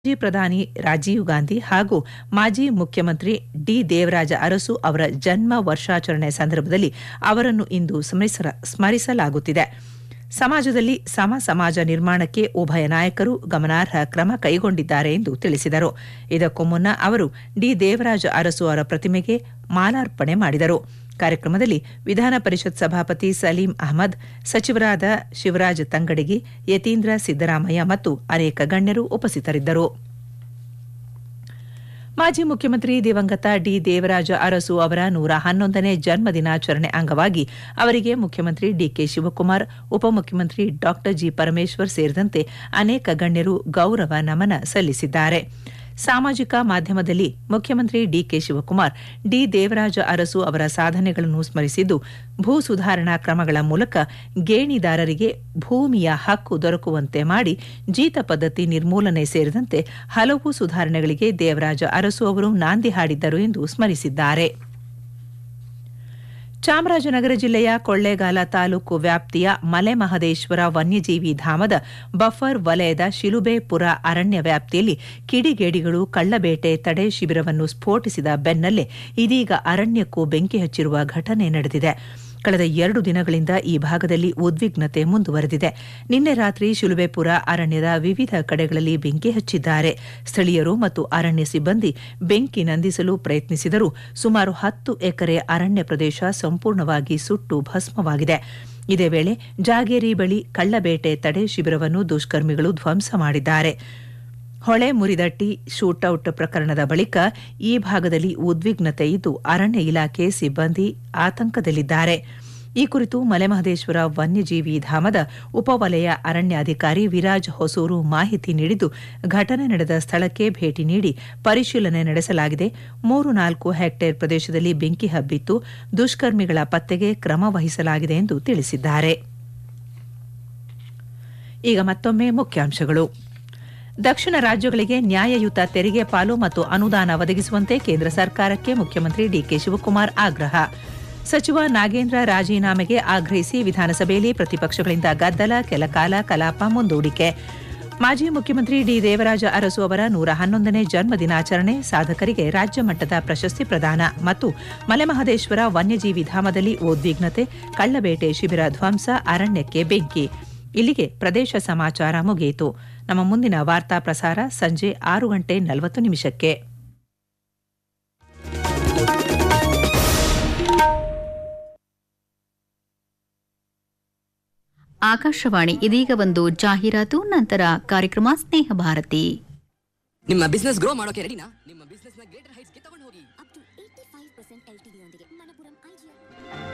ಮಾಜಿ ಪ್ರಧಾನಿ ರಾಜೀವ್ ಗಾಂಧಿ ಹಾಗೂ ಮಾಜಿ ಮುಖ್ಯಮಂತ್ರಿ ಡಿ ದೇವರಾಜ ಅರಸು ಅವರ ಜನ್ಮ ವರ್ಷಾಚರಣೆ ಸಂದರ್ಭದಲ್ಲಿ ಅವರನ್ನು ಇಂದು ಸ್ಮರಿಸಲ- ಸ್ಮರಿಸಲಾಗುತ್ತಿದೆ ಸಮಾಜದಲ್ಲಿ ಸಮ ಸಮಾಜ ನಿರ್ಮಾಣಕ್ಕೆ ಉಭಯ ನಾಯಕರು ಗಮನಾರ್ಹ ಕ್ರಮ ಕೈಗೊಂಡಿದ್ದಾರೆ ಎಂದು ತಿಳಿಸಿದರು ಇದಕ್ಕೂ ಮುನ್ನ ಅವರು ಡಿ ದೇವರಾಜ ಅರಸು ಅವರ ಪ್ರತಿಮೆಗೆ ಮಾಲಾರ್ಪಣೆ ಮಾಡಿದರು ಕಾರ್ಯಕ್ರಮದಲ್ಲಿ ವಿಧಾನ ಪರಿಷತ್ ಸಭಾಪತಿ ಸಲೀಂ ಅಹಮದ್ ಸಚಿವರಾದ ಶಿವರಾಜ್ ತಂಗಡಗಿ ಯತೀಂದ್ರ ಸಿದ್ದರಾಮಯ್ಯ ಮತ್ತು ಅನೇಕ ಗಣ್ಯರು ಉಪಸ್ಥಿತರಿದ್ದರು ಮಾಜಿ ಮುಖ್ಯಮಂತ್ರಿ ದಿವಂಗತ ಡಿ ದೇವರಾಜ ಅರಸು ಅವರ ನೂರ ಹನ್ನೊಂದನೇ ಜನ್ಮ ದಿನಾಚರಣೆ ಅಂಗವಾಗಿ ಅವರಿಗೆ ಮುಖ್ಯಮಂತ್ರಿ ಡಿಕೆ ಶಿವಕುಮಾರ್ ಉಪಮುಖ್ಯಮಂತ್ರಿ ಡಾ ಜಿ ಪರಮೇಶ್ವರ್ ಸೇರಿದಂತೆ ಅನೇಕ ಗಣ್ಯರು ಗೌರವ ನಮನ ಸಲ್ಲಿಸಿದ್ದಾರೆ ಸಾಮಾಜಿಕ ಮಾಧ್ಯಮದಲ್ಲಿ ಮುಖ್ಯಮಂತ್ರಿ ಡಿಕೆ ಶಿವಕುಮಾರ್ ಡಿ ದೇವರಾಜ ಅರಸು ಅವರ ಸಾಧನೆಗಳನ್ನು ಸ್ಮರಿಸಿದ್ದು ಭೂ ಸುಧಾರಣಾ ಕ್ರಮಗಳ ಮೂಲಕ ಗೇಣಿದಾರರಿಗೆ ಭೂಮಿಯ ಹಕ್ಕು ದೊರಕುವಂತೆ ಮಾಡಿ ಜೀತ ಪದ್ಧತಿ ನಿರ್ಮೂಲನೆ ಸೇರಿದಂತೆ ಹಲವು ಸುಧಾರಣೆಗಳಿಗೆ ದೇವರಾಜ ಅರಸು ಅವರು ನಾಂದಿ ಹಾಡಿದ್ದರು ಎಂದು ಸ್ಮರಿಸಿದ್ದಾರೆ ಚಾಮರಾಜನಗರ ಜಿಲ್ಲೆಯ ಕೊಳ್ಳೇಗಾಲ ತಾಲೂಕು ವ್ಯಾಪ್ತಿಯ ಮಲೆಮಹದೇಶ್ವರ ವನ್ಯಜೀವಿ ಧಾಮದ ಬಫರ್ ವಲಯದ ಶಿಲುಬೆಪುರ ಅರಣ್ಯ ವ್ಯಾಪ್ತಿಯಲ್ಲಿ ಕಿಡಿಗೇಡಿಗಳು ಕಳ್ಳಬೇಟೆ ತಡೆ ಶಿಬಿರವನ್ನು ಸ್ಫೋಟಿಸಿದ ಬೆನ್ನಲ್ಲೇ ಇದೀಗ ಅರಣ್ಯಕ್ಕೂ ಬೆಂಕಿ ಹಚ್ಚಿರುವ ಘಟನೆ ನಡೆದಿದೆ ಕಳೆದ ಎರಡು ದಿನಗಳಿಂದ ಈ ಭಾಗದಲ್ಲಿ ಉದ್ವಿಗ್ನತೆ ಮುಂದುವರೆದಿದೆ ನಿನ್ನೆ ರಾತ್ರಿ ಶಿಲುಬೆಪುರ ಅರಣ್ಯದ ವಿವಿಧ ಕಡೆಗಳಲ್ಲಿ ಬೆಂಕಿ ಹಚ್ಚಿದ್ದಾರೆ ಸ್ಥಳೀಯರು ಮತ್ತು ಅರಣ್ಯ ಸಿಬ್ಬಂದಿ ಬೆಂಕಿ ನಂದಿಸಲು ಪ್ರಯತ್ನಿಸಿದರೂ ಸುಮಾರು ಹತ್ತು ಎಕರೆ ಅರಣ್ಯ ಪ್ರದೇಶ ಸಂಪೂರ್ಣವಾಗಿ ಸುಟ್ಟು ಭಸ್ಮವಾಗಿದೆ ಇದೇ ವೇಳೆ ಜಾಗೇರಿ ಬಳಿ ಕಳ್ಳಬೇಟೆ ತಡೆ ಶಿಬಿರವನ್ನು ದುಷ್ಕರ್ಮಿಗಳು ಧ್ವಂಸ ಮಾಡಿದ್ದಾರೆ ಹೊಳೆ ಮುರಿದಟ್ಟಿ ಶೂಟೌಟ್ ಪ್ರಕರಣದ ಬಳಿಕ ಈ ಭಾಗದಲ್ಲಿ ಉದ್ವಿಗ್ನತೆ ಇದ್ದು ಅರಣ್ಯ ಇಲಾಖೆ ಸಿಬ್ಬಂದಿ ಆತಂಕದಲ್ಲಿದ್ದಾರೆ ಈ ಕುರಿತು ಮಲೆಮಹದೇಶ್ವರ ವನ್ಯಜೀವಿ ಧಾಮದ ಉಪವಲಯ ಅರಣ್ಯಾಧಿಕಾರಿ ವಿರಾಜ್ ಹೊಸೂರು ಮಾಹಿತಿ ನೀಡಿದ್ದು ಘಟನೆ ನಡೆದ ಸ್ಥಳಕ್ಕೆ ಭೇಟಿ ನೀಡಿ ಪರಿಶೀಲನೆ ನಡೆಸಲಾಗಿದೆ ಮೂರು ನಾಲ್ಕು ಹೆಕ್ಟೇರ್ ಪ್ರದೇಶದಲ್ಲಿ ಬೆಂಕಿ ಹಬ್ಬಿತ್ತು ದುಷ್ಕರ್ಮಿಗಳ ಪತ್ತೆಗೆ ಕ್ರಮ ವಹಿಸಲಾಗಿದೆ ಎಂದು ತಿಳಿಸಿದ್ದಾರೆ ಈಗ ಮತ್ತೊಮ್ಮೆ ಮುಖ್ಯಾಂಶಗಳು ದಕ್ಷಿಣ ರಾಜ್ಯಗಳಿಗೆ ನ್ಯಾಯಯುತ ತೆರಿಗೆ ಪಾಲು ಮತ್ತು ಅನುದಾನ ಒದಗಿಸುವಂತೆ ಕೇಂದ್ರ ಸರ್ಕಾರಕ್ಕೆ ಮುಖ್ಯಮಂತ್ರಿ ಡಿಕೆ ಶಿವಕುಮಾರ್ ಆಗ್ರಹ ಸಚಿವ ನಾಗೇಂದ್ರ ರಾಜೀನಾಮೆಗೆ ಆಗ್ರಹಿಸಿ ವಿಧಾನಸಭೆಯಲ್ಲಿ ಪ್ರತಿಪಕ್ಷಗಳಿಂದ ಗದ್ದಲ ಕೆಲಕಾಲ ಕಲಾಪ ಮುಂದೂಡಿಕೆ ಮಾಜಿ ಮುಖ್ಯಮಂತ್ರಿ ಡಿ ದೇವರಾಜ ಅರಸು ಅವರ ನೂರ ಹನ್ನೊಂದನೇ ಜನ್ಮ ದಿನಾಚರಣೆ ಸಾಧಕರಿಗೆ ರಾಜ್ಯ ಮಟ್ಟದ ಪ್ರಶಸ್ತಿ ಪ್ರದಾನ ಮತ್ತು ಮಲೆಮಹದೇಶ್ವರ ವನ್ಯಜೀವಿ ಧಾಮದಲ್ಲಿ ಉದ್ವಿಗ್ನತೆ ಕಳ್ಳಬೇಟೆ ಶಿಬಿರ ಧ್ವಂಸ ಅರಣ್ಯಕ್ಕೆ ಬೆಂಕಿ ಇಲ್ಲಿಗೆ ಪ್ರದೇಶ ಸಮಾಚಾರ ಮುಗಿಯಿತು ನಮ್ಮ ಮುಂದಿನ ವಾರ್ತಾ ಪ್ರಸಾರ ಸಂಜೆ ಆರು ಗಂಟೆ ನಲವತ್ತು ನಿಮಿಷಕ್ಕೆ ಆಕಾಶವಾಣಿ ಇದೀಗ ಒಂದು ಜಾಹೀರಾತು ನಂತರ ಕಾರ್ಯಕ್ರಮ ಸ್ನೇಹ ಭಾರತಿ ನಿಮ್ಮ ಬಿಸ್ನೆಸ್ ಗ್ರೋ ಮಾಡೋಕೆ ರೆಡಿನಾ ನಿಮ್ಮ ಬಿಸ್ನೆಸ್ ನ ಗ್ರೇಟರ್ ಹೈಟ್ಸ್ ಗೆ ತಗೊಂಡು ಹೋಗಿ up to eighty five percent L T ಯೊಂದಿಗೆ ಮಣಪುರಂ ಐಜಿಎಲ್